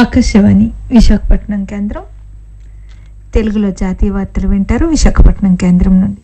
ఆకాశవాణి విశాఖపట్నం కేంద్రం తెలుగులో జాతీయ వార్తలు వింటారు విశాఖపట్నం కేంద్రం నుండి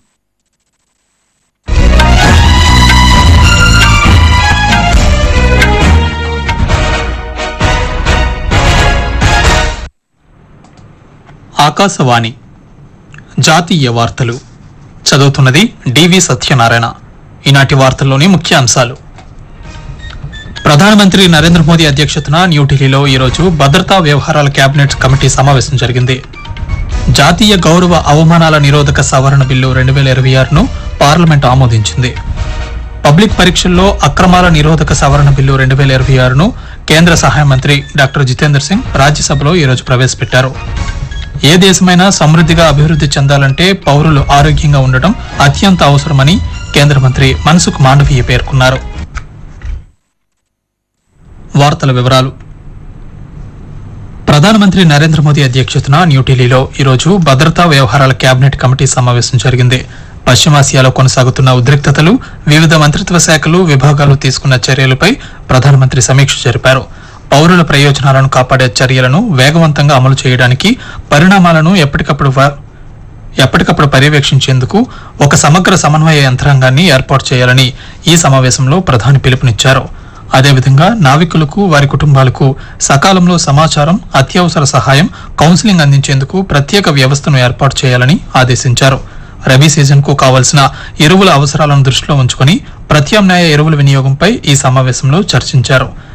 ఆకాశవాణి జాతీయ వార్తలు చదువుతున్నది డివి సత్యనారాయణ ఈనాటి వార్తల్లోని ముఖ్య అంశాలు ప్రధానమంత్రి నరేంద్ర మోదీ అధ్యక్షతన న్యూఢిల్లీలో ఈరోజు భద్రతా వ్యవహారాల కేబినెట్ కమిటీ సమావేశం జరిగింది జాతీయ గౌరవ అవమానాల నిరోధక సవరణ బిల్లు రెండు వేల ఇరవై ఆరును పార్లమెంట్ ఆమోదించింది పబ్లిక్ పరీక్షల్లో అక్రమాల నిరోధక సవరణ బిల్లు రెండు వేల ఇరవై ఆరును కేంద్ర సహాయ మంత్రి డాక్టర్ జితేందర్ సింగ్ రాజ్యసభలో ఈరోజు ప్రవేశపెట్టారు ఏ దేశమైనా సమృద్ధిగా అభివృద్ధి చెందాలంటే పౌరులు ఆరోగ్యంగా ఉండటం అత్యంత అవసరమని కేంద్ర మంత్రి మన్సుఖ్ మాండవీయ పేర్కొన్నారు వార్తల వివరాలు ప్రధానమంత్రి నరేంద్ర మోదీ అధ్యక్షతన న్యూఢిల్లీలో ఈరోజు భద్రతా వ్యవహారాల కేబినెట్ కమిటీ సమావేశం జరిగింది పశ్చిమాసియాలో కొనసాగుతున్న ఉద్రిక్తతలు వివిధ మంత్రిత్వ శాఖలు విభాగాలు తీసుకున్న చర్యలపై ప్రధానమంత్రి సమీక్ష జరిపారు పౌరుల ప్రయోజనాలను కాపాడే చర్యలను వేగవంతంగా అమలు చేయడానికి పరిణామాలను ఎప్పటికప్పుడు వ- ఎప్పటికప్పుడు పర్యవేక్షించేందుకు ఒక సమగ్ర సమన్వయ యంత్రాంగాన్ని ఏర్పాటు చేయాలని ఈ సమావేశంలో ప్రధాని పిలుపునిచ్చారు అదేవిధంగా నావికులకు వారి కుటుంబాలకు సకాలంలో సమాచారం అత్యవసర సహాయం కౌన్సిలింగ్ అందించేందుకు ప్రత్యేక వ్యవస్థను ఏర్పాటు చేయాలని ఆదేశించారు రబీ సీజన్ కు కావలసిన ఎరువుల అవసరాలను దృష్టిలో ఉంచుకొని ప్రత్యామ్నాయ ఎరువుల వినియోగంపై ఈ సమావేశంలో చర్చించారు